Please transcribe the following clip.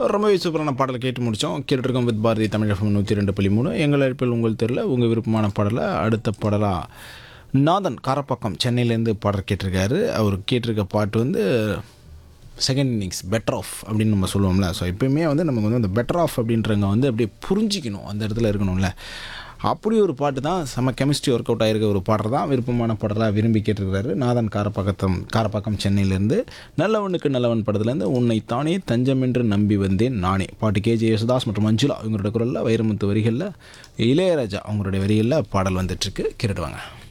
ரொம்பவே சூப்பரான பாடலை கேட்டு முடித்தோம் கேட்டுருக்கோம் வித் பாரதி தமிழகம் நூற்றி ரெண்டு புள்ளி மூணு எங்கள் அழைப்பில் உங்கள் தெருல உங்கள் விருப்பமான பாடலை அடுத்த பாடலாக நாதன் காரப்பாக்கம் சென்னையிலேருந்து பாடல் கேட்டிருக்காரு அவர் கேட்டிருக்க பாட்டு வந்து செகண்ட் இன்னிங்ஸ் பெட்டர் ஆஃப் அப்படின்னு நம்ம சொல்லுவோம்ல ஸோ எப்பயுமே வந்து நமக்கு வந்து அந்த பெட்டர் ஆஃப் அப்படின்றவங்க வந்து அப்படியே புரிஞ்சிக்கணும் அந்த இடத்துல இருக்கணும்ல அப்படி ஒரு பாட்டு தான் செம்ம கெமிஸ்ட்ரி ஒர்க் அவுட் ஆகிருக்க ஒரு பாடல் தான் விருப்பமான பாடலாக விரும்பி கேட்டிருக்கிறாரு நாதன் காரப்பாக்கத்தம் காரப்பாக்கம் சென்னையிலேருந்து நல்லவனுக்கு நல்லவன் படத்துலேருந்து உன்னை தானே தஞ்சம் என்று நம்பி வந்தேன் நானே பாட்டு கேஜே யேசுதாஸ் மற்றும் மஞ்சுளா இவங்களோட குரலில் வைரமுத்து வரிகளில் இளையராஜா அவங்களுடைய வரிகளில் பாடல் வந்துட்டுருக்கு கேட்டுடுவாங்க